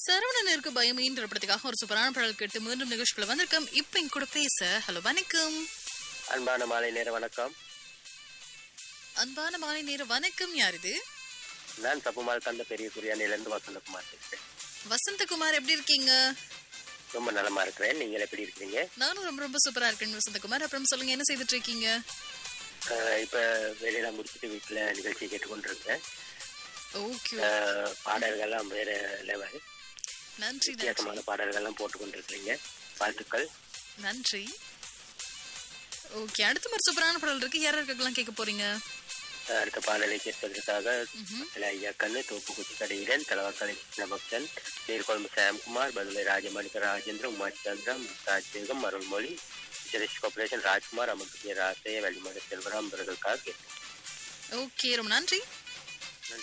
சரவணனிற்கு பயமேன்ற படத்துக்காக ஒரு சூப்பரான பாடல் கேட்டு மீண்டும் நிகழ்ச்சிக்குள்ள வந்திருக்கோம் இப்ப என் கூட பேச ஹலோ வணக்கம் அன்பான மாலை நேர வணக்கம் அன்பான மாலை நேரம் வணக்கம் யார் இது நான் தப்புமால் தந்த பெரிய குரியானிலிருந்து வசந்தகுமார் பேசுறேன் வசந்தகுமார் எப்படி இருக்கீங்க ரொம்ப நலமா இருக்கிறேன் நீங்கள் எப்படி இருக்கிறீங்க நானும் ரொம்ப ரொம்ப சூப்பரா இருக்கேன் வசந்தகுமார் அப்புறம் சொல்லுங்க என்ன செய்துட்டு இருக்கீங்க அஹ், இப்ப வேலையில முடிச்சுட்டு வீட்டுல நிகழ்ச்சி கேட்டுக்கொண்டிருக்கேன் ஓகே அஹ், பாடல்கள்லாம் வேற லெவல் நன்றி நன்றி வித்தியாசமான பாடல்கள்லாம் போட்டு கொண்டிருக்கிறீங்க வாழ்த்துக்கள் நன்றி ஓகே அடுத்த ஒரு சூப்பரான பாடல் இருக்கு யார் யாருக்கெல்லாம் கேட்க போறீங்க அஹ், அடுத்த பாடலை கேட்பதற்காக சில ஐயாக்கண்ணு தோப்பு குச்சி கடையிடன் தலைவர்கலை கிருஷ்ணபக்தன் நீர்கொழும்பு சாம்குமார் பதுளை ராஜமாணிக்க ராஜேந்திர உமாச் சந்திரம் முஸ்தாஜ் பேகம் அருள்மொழி சுரேஷ் கார்பரேஷன் ராஜ்குமார் அமர்த்திய ராசைய வெளிமட செல்வராம் இவர்களுக்காக கேட்டேன் ஓகே ரொம்ப நன்றி